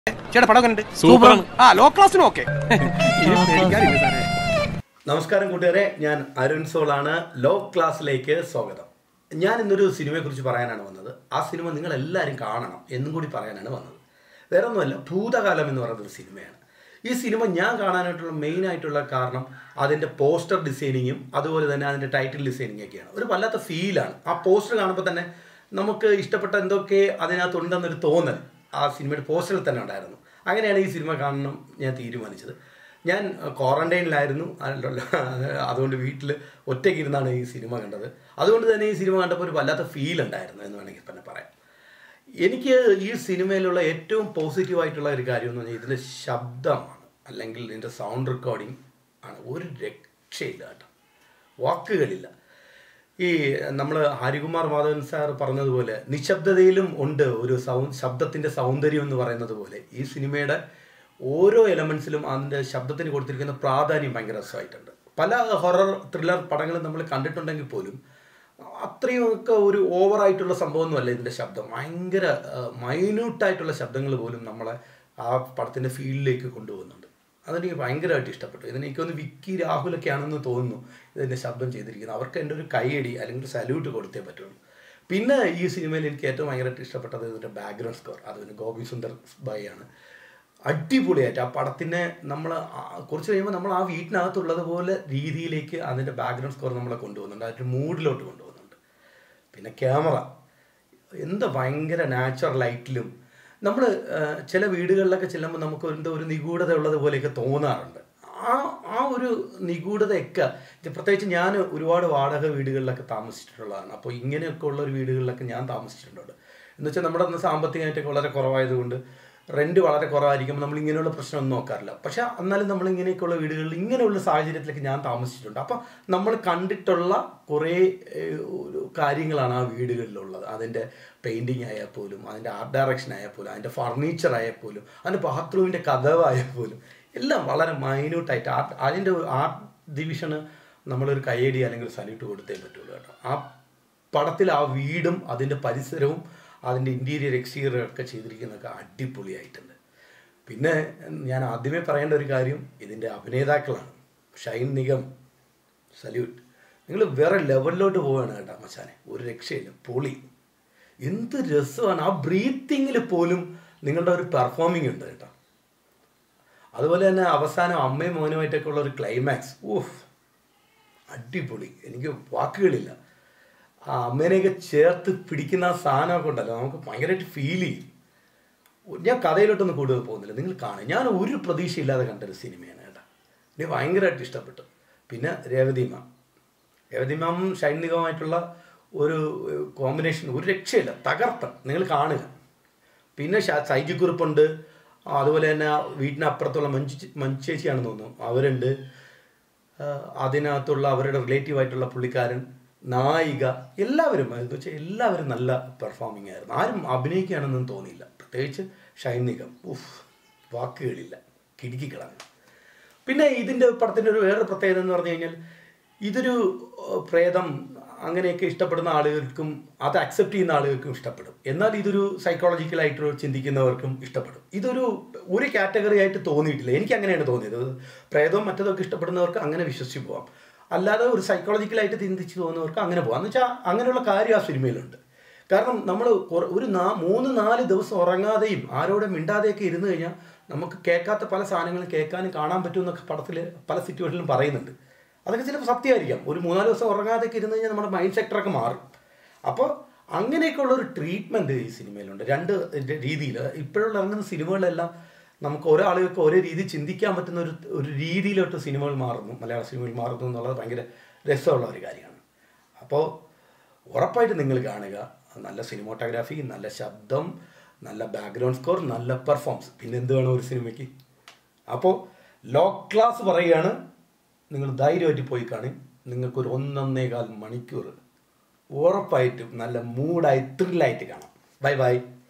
ചേട്ടാ പടം കണ്ട് സൂപ്പറാണ്. ആ ലോ ക്ലാസ്സിനും ഓക്കെ നമസ്കാരം കൂട്ടുകാരെ ഞാൻ അരുൺ സോളാണ് ലോ ക്ലാസ്സിലേക്ക് സ്വാഗതം ഞാൻ ഇന്നൊരു സിനിമയെക്കുറിച്ച് പറയാനാണ് വന്നത് ആ സിനിമ നിങ്ങൾ എല്ലാവരും കാണണം എന്നും കൂടി പറയാനാണ് വന്നത് വേറെ ഒന്നുമല്ല ഭൂതകാലം എന്ന് പറയുന്ന ഒരു സിനിമയാണ് ഈ സിനിമ ഞാൻ കാണാനായിട്ടുള്ള മെയിൻ ആയിട്ടുള്ള കാരണം അതിൻ്റെ പോസ്റ്റർ ഡിസൈനിങ്ങും അതുപോലെ തന്നെ അതിൻ്റെ ടൈറ്റിൽ ഡിസൈനിങ് ഒക്കെയാണ് ഒരു വല്ലാത്ത ഫീലാണ് ആ പോസ്റ്റർ കാണുമ്പോൾ തന്നെ നമുക്ക് ഇഷ്ടപ്പെട്ട എന്തൊക്കെ അതിനകത്തുണ്ടെന്നൊരു തോന്നൽ ആ സിനിമയുടെ പോസ്റ്ററിൽ തന്നെ ഉണ്ടായിരുന്നു അങ്ങനെയാണ് ഈ സിനിമ കാണണം ഞാൻ തീരുമാനിച്ചത് ഞാൻ ക്വാറന്റൈനിലായിരുന്നു അല്ല, അതുകൊണ്ട് വീട്ടിൽ ഒറ്റയ്ക്ക് ഇരുന്നാണ് ഈ സിനിമ കണ്ടത് അതുകൊണ്ട് തന്നെ ഈ സിനിമ കണ്ടപ്പോൾ ഒരു വല്ലാത്ത ഫീൽ ഉണ്ടായിരുന്നു എന്ന് വേണമെങ്കിൽ തന്നെ പറയാം എനിക്ക് ഈ സിനിമയിലുള്ള ഏറ്റവും പോസിറ്റീവായിട്ടുള്ള ഒരു കാര്യം എന്ന് പറഞ്ഞാൽ ഇതിൻ്റെ ശബ്ദമാണ് അല്ലെങ്കിൽ ഇതിൻ്റെ സൗണ്ട് റെക്കോർഡിംഗ് ആണ് ഒരു രക്ഷയില്ല കേട്ടോ വാക്കുകളില്ല ഈ നമ്മൾ ഹരികുമാർ മാധവൻ സാർ പറഞ്ഞതുപോലെ നിശബ്ദതയിലും ഉണ്ട് ഒരു സൗ ശബ്ദത്തിൻ്റെ സൗന്ദര്യം എന്ന് പറയുന്നത് പോലെ ഈ സിനിമയുടെ ഓരോ എലമെൻസിലും അതിൻ്റെ ശബ്ദത്തിന് കൊടുത്തിരിക്കുന്ന പ്രാധാന്യം ഭയങ്കര രസമായിട്ടുണ്ട് പല ഹൊറർ ത്രില്ലർ പടങ്ങളും നമ്മൾ കണ്ടിട്ടുണ്ടെങ്കിൽ പോലും അത്രയും ഒക്കെ ഒരു ഓവറായിട്ടുള്ള സംഭവമൊന്നുമല്ല ഇതിൻ്റെ ശബ്ദം ഭയങ്കര മൈന്യൂട്ടായിട്ടുള്ള ശബ്ദങ്ങൾ പോലും നമ്മളെ ആ പടത്തിൻ്റെ ഫീൽഡിലേക്ക് കൊണ്ടുപോകുന്നുണ്ട് അതെനിക്ക് ഭയങ്കരമായിട്ട് ഇഷ്ടപ്പെട്ടു ഇതിനെനിക്കൊന്ന് വിക്കി രാഹുലൊക്കെ ആണെന്ന് തോന്നുന്നു ഇതിൻ്റെ ശബ്ദം ചെയ്തിരിക്കുന്നത് അവർക്ക് എൻ്റെ ഒരു കൈയടി അല്ലെങ്കിൽ ഒരു സല്യൂട്ട് കൊടുത്തേ പറ്റുള്ളൂ പിന്നെ ഈ സിനിമയിൽ എനിക്ക് ഏറ്റവും ഭയങ്കരമായിട്ട് ഇഷ്ടപ്പെട്ടത് ഇതിൻ്റെ ബാക്ക്ഗ്രൗണ്ട് സ്കോർ അത് പിന്നെ ഗോപി സുന്ദർ ബൈ ആണ് അടിപൊളിയായിട്ട് ആ പടത്തിനെ നമ്മൾ കുറച്ച് കഴിയുമ്പോൾ നമ്മൾ ആ വീട്ടിനകത്തുള്ളതുപോലെ രീതിയിലേക്ക് അതിൻ്റെ ബാക്ക്ഗ്രൗണ്ട് സ്കോർ നമ്മളെ കൊണ്ടുപോകുന്നുണ്ട് അതിൻ്റെ മൂഡിലോട്ട് കൊണ്ടുപോകുന്നുണ്ട് പിന്നെ ക്യാമറ എന്താ ഭയങ്കര നാച്ചുറൽ ലൈറ്റിലും നമ്മൾ ചില വീടുകളിലൊക്കെ ചെല്ലുമ്പോൾ നമുക്ക് എന്തോ ഒരു നിഗൂഢത ഉള്ളത് പോലെയൊക്കെ തോന്നാറുണ്ട് ആ ആ ഒരു നിഗൂഢതയൊക്കെ ഇത് പ്രത്യേകിച്ച് ഞാൻ ഒരുപാട് വാടക വീടുകളിലൊക്കെ താമസിച്ചിട്ടുള്ളതാണ് അപ്പോൾ ഇങ്ങനെയൊക്കെ ഉള്ള ഒരു വീടുകളിലൊക്കെ ഞാൻ താമസിച്ചിട്ടുണ്ട് എന്ന് വെച്ചാൽ നമ്മുടെ അന്ന് സാമ്പത്തികമായിട്ടൊക്കെ വളരെ കുറവായതുകൊണ്ട് റെന്റ് വളരെ കുറവായിരിക്കുമ്പോൾ നമ്മൾ ഇങ്ങനെയുള്ള പ്രശ്നമൊന്നും നോക്കാറില്ല പക്ഷെ എന്നാലും നമ്മൾ ഇങ്ങനെയൊക്കെയുള്ള വീടുകളിൽ ഇങ്ങനെയുള്ള സാഹചര്യത്തിലേക്ക് ഞാൻ താമസിച്ചിട്ടുണ്ട് അപ്പം നമ്മൾ കണ്ടിട്ടുള്ള കുറേ ഏഹ്, ഒരു കാര്യങ്ങളാണ് ആ വീടുകളിലുള്ളത് അതിൻ്റെ പെയിൻറ്റിങ് ആയാൽ പോലും അതിൻ്റെ ആർട്ട് ഡയറക്ഷൻ ആയാൽ പോലും അതിൻ്റെ ഫർണിച്ചർ ആയാൽ പോലും അതിൻ്റെ ബാത്റൂമിൻ്റെ കഥവായാൽ പോലും എല്ലാം വളരെ മൈന്യൂട്ടായിട്ട് ആർട്ട് അതിൻ്റെ ആർട്ട് ഡിവിഷന് നമ്മളൊരു കയ്യടി അല്ലെങ്കിൽ ഒരു സല്യൂട്ട് കൊടുത്തേ പറ്റുള്ളൂ കേട്ടോ ആ പടത്തിൽ ആ വീടും അതിൻ്റെ പരിസരവും അതിൻ്റെ ഇൻറ്റീരിയർ എക്സ്റ്റീരിയർ ഒക്കെ ചെയ്തിരിക്കുന്നതൊക്കെ അടിപൊളിയായിട്ടുണ്ട് പിന്നെ ഞാൻ ആദ്യമേ പറയേണ്ട ഒരു കാര്യം ഇതിൻ്റെ അഭിനേതാക്കളാണ് ഷൈൻ നിഗം സല്യൂട്ട് നിങ്ങൾ വേറെ ലെവലിലോട്ട് പോവുകയാണ് കേട്ടോ മച്ചാനെ ഒരു രക്ഷയില്ല പൊളി എന്ത് രസമാണ് ആ ബ്രീത്തിങ്ങിൽ പോലും നിങ്ങളുടെ ഒരു പെർഫോമിംഗ് ഉണ്ട് കേട്ടോ അതുപോലെ തന്നെ അവസാനം അമ്മയും മോനുമായിട്ടൊക്കെ ഉള്ള ഒരു ക്ലൈമാക്സ് ഊഫ് അടിപൊളി എനിക്ക് വാക്കുകളില്ല ആ അമ്മേനെയൊക്കെ ചേർത്ത് പിടിക്കുന്ന ആ സാധനമൊക്കെ ഉണ്ടല്ലോ നമുക്ക് ഭയങ്കരമായിട്ട് ഫീൽ ചെയ്യും ഞാൻ കഥയിലോട്ടൊന്നും കൂടുതൽ പോകുന്നില്ല നിങ്ങൾ കാണും ഞാൻ ഒരു പ്രതീക്ഷയില്ലാതെ കണ്ടൊരു സിനിമയാണ് കേട്ടോ എനിക്ക് ഭയങ്കരമായിട്ട് ഇഷ്ടപ്പെട്ടു പിന്നെ രേവതി മാം രേവതി മാമും ഷൈൻ നിഗവുമായിട്ടുള്ള ഒരു കോമ്പിനേഷൻ ഒരു രക്ഷയില്ല തകർപ്പൻ നിങ്ങൾ കാണുക പിന്നെ ഷാ- സൈജിക്കുറിപ്പുണ്ട് ആ, അതുപോലെ തന്നെ ആ വീട്ടിനപ്പുറത്തുള്ള മഞ്ജു ചേ- മഞ്ജു ചേച്ചിയാണെന്ന് തോന്നുന്നു അവരുണ്ട് ആ, അതിനകത്തുള്ള അവരുടെ റിലേറ്റീവ് ആയിട്ടുള്ള പുള്ളിക്കാരൻ നായിക എല്ലാവരും എന്ന് വെച്ചാൽ എല്ലാവരും നല്ല പെർഫോമിംഗ് ആയിരുന്നു ആരും അഭിനയിക്കുകയാണെന്നും തോന്നിയില്ല പ്രത്യേകിച്ച് ഷൈനികം ഉഫ് വാക്കുകളില്ല കിടുക്കി കളഞ്ഞു പിന്നെ ഇതിൻ്റെ പടത്തിൻ്റെ ഒരു വേറൊരു പ്രത്യേകത എന്ന് പറഞ്ഞു കഴിഞ്ഞാൽ ഇതൊരു ഏഹ്, പ്രേതം അങ്ങനെയൊക്കെ ഇഷ്ടപ്പെടുന്ന ആളുകൾക്കും അത് അക്സെപ്റ്റ് ചെയ്യുന്ന ആളുകൾക്കും ഇഷ്ടപ്പെടും എന്നാൽ ഇതൊരു സൈക്കോളജിക്കലായിട്ട് ചിന്തിക്കുന്നവർക്കും ഇഷ്ടപ്പെടും ഇതൊരു ഒരു കാറ്റഗറി ആയിട്ട് തോന്നിയിട്ടില്ല എനിക്ക് അങ്ങനെയാണ് തോന്നിയത് പ്രേതവും മറ്റതൊക്കെ ഇഷ്ടപ്പെടുന്നവർക്ക് അങ്ങനെ വിശ്വസിച്ച് പോവാം അല്ലാതെ ഒരു സൈക്കോളജിക്കലായിട്ട് ചിന്തിച്ച് തോന്നുന്നവർക്ക് അങ്ങനെ പോകാം എന്ന് വെച്ചാൽ അങ്ങനെയുള്ള കാര്യം ആ സിനിമയിലുണ്ട് കാരണം നമ്മൾ ഒരു നാ മൂന്ന് നാല് ദിവസം ഉറങ്ങാതെയും ആരോടെ മിണ്ടാതെയൊക്കെ ഇരുന്ന് കഴിഞ്ഞാൽ നമുക്ക് കേൾക്കാത്ത പല സാധനങ്ങളും കേൾക്കാനും കാണാൻ പറ്റുമെന്നൊക്കെ പടത്തിൽ പല സിറ്റുവേഷനിലും പറയുന്നുണ്ട് അതൊക്കെ ചിലപ്പോൾ സത്യമായിരിക്കാം ഒരു മൂന്നാല് ദിവസം ഉറങ്ങാതെയൊക്കെ ഇരുന്ന് കഴിഞ്ഞാൽ നമ്മുടെ മൈൻഡ് സെക്ടറൊക്കെ മാറും അപ്പോൾ അങ്ങനെയൊക്കെയുള്ള ഒരു ട്രീറ്റ്മെൻറ്റ് ഈ സിനിമയിലുണ്ട് രണ്ട് രീതിയിൽ ഇപ്പോഴുള്ള ഇറങ്ങുന്ന സിനിമകളെല്ലാം നമുക്ക് ഓരോ ആളുകൾക്ക് ഓരോ രീതി ചിന്തിക്കാൻ പറ്റുന്ന ഒരു ഒരു രീതിയിലോട്ട് സിനിമകൾ മാറുന്നു മലയാള സിനിമകൾ മാറുന്നു എന്നുള്ളത് ഭയങ്കര രസമുള്ള ഒരു കാര്യമാണ് അപ്പോൾ ഉറപ്പായിട്ട് നിങ്ങൾ കാണുക നല്ല സിനിമോട്ടോഗ്രാഫി നല്ല ശബ്ദം നല്ല ബാക്ക്ഗ്രൗണ്ട് സ്കോർ നല്ല പെർഫോമൻസ് പിന്നെ എന്ത് വേണം ഒരു സിനിമയ്ക്ക് അപ്പോൾ ലോ ക്ലാസ് പറയുകയാണ് നിങ്ങൾ ധൈര്യമായിട്ട് പോയി കാണും നിങ്ങൾക്കൊരു ഒന്നൊന്നേകാൽ മണിക്കൂർ ഉറപ്പായിട്ടും നല്ല മൂഡായി ത്രില്ലായിട്ട് കാണാം ബൈ ബൈ